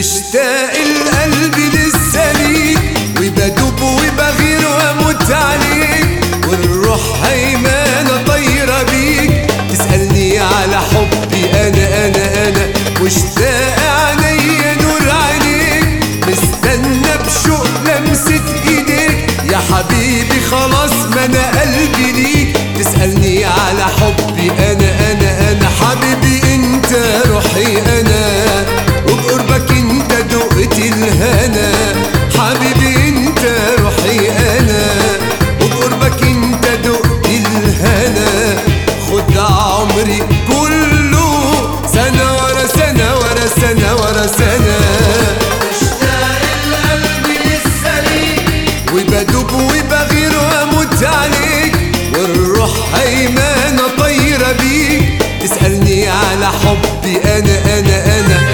مشتاق القلب لسه ليك وبدوب وبغير واموت عليك والروح هيمانة طايرة بيك تسألني على حبي أنا أنا أنا مشتاق عينيا نور عينيك مستنى بشوق لمسة إيديك يا حبيبي خلاص ما أنا قلبي ليك تسألني على حبي أنا أنا أنا حبيبي أنت روحي أنا وبقربك أنت دقت الهنا حبيبي أنت روحي أنا وبقربك أنت دقت الهنا خد عمري كله سنة ورا سنة ورا سنة ورا سنة مشتاق القلب لسه ليك وبدوب وبغير واموت عليك والروح هيمانة طايرة بيك تسألني على حبي أنا أنا أنا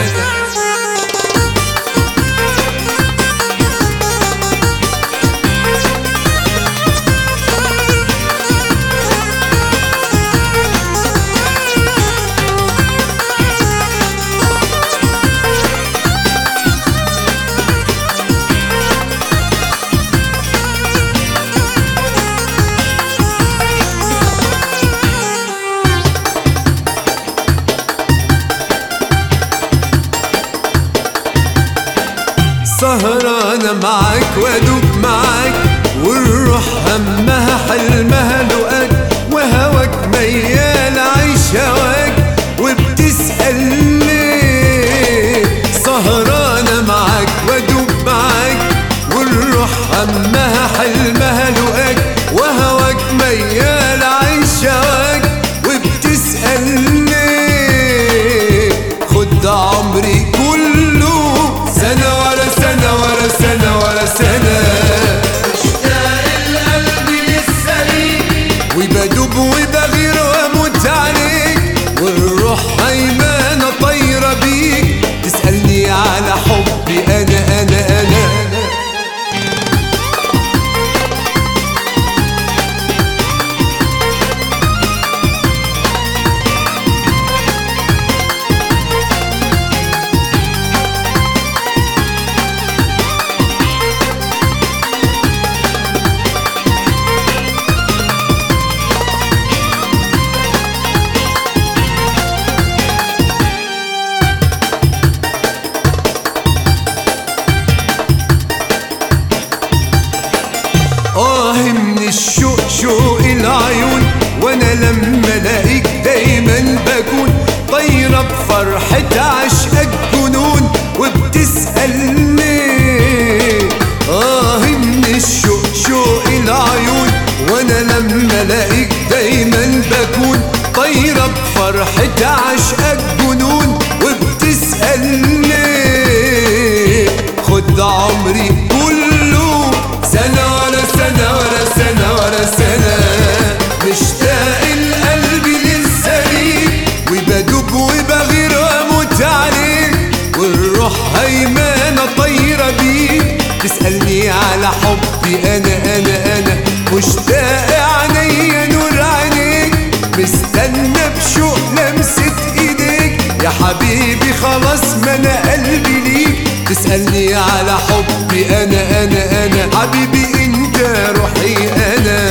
سهرانة معاك وادوب معاك والروح همها حلمها لقاك وهواك ميال عيش هواك وبتسأل ليه سهرانة معاك وادوب معاك والروح همها حلمها لقاك وهواك ميال عيش هواك وبتسأل ليه خد عمري كله سنة ورا سنة ورا سنة ورا سنة مشتاق القلب لسه ليك وبدوب وبغير واموت عليك والروح هيمانة طايرة بيك تسألني على حبي أنا أنا أنا آه من الشوق شوق العيون وانا لما الاقيك دايما بكون طايرة بفرحة عشقك جنون وبتسألني آه من الشوق شوق العيون وانا لما الاقيك دايما بكون طايرة بفرحة عشقك جنون وبتسألني خد عمري كله سنة ورا سنة ورا سنة ورا سنة مشتاق القلب لسه ليك وبدوب وبغير واموت عليك والروح هيمانة طايرة بيك تسألني على حبي أنا أنا أنا مشتاق عينيا نور عينيك مستنى بشوق لمسة ايديك يا حبيبي خلاص ما انا قلبي ليك تسألني على حبي انا انا انا حبيبي انت روحي انا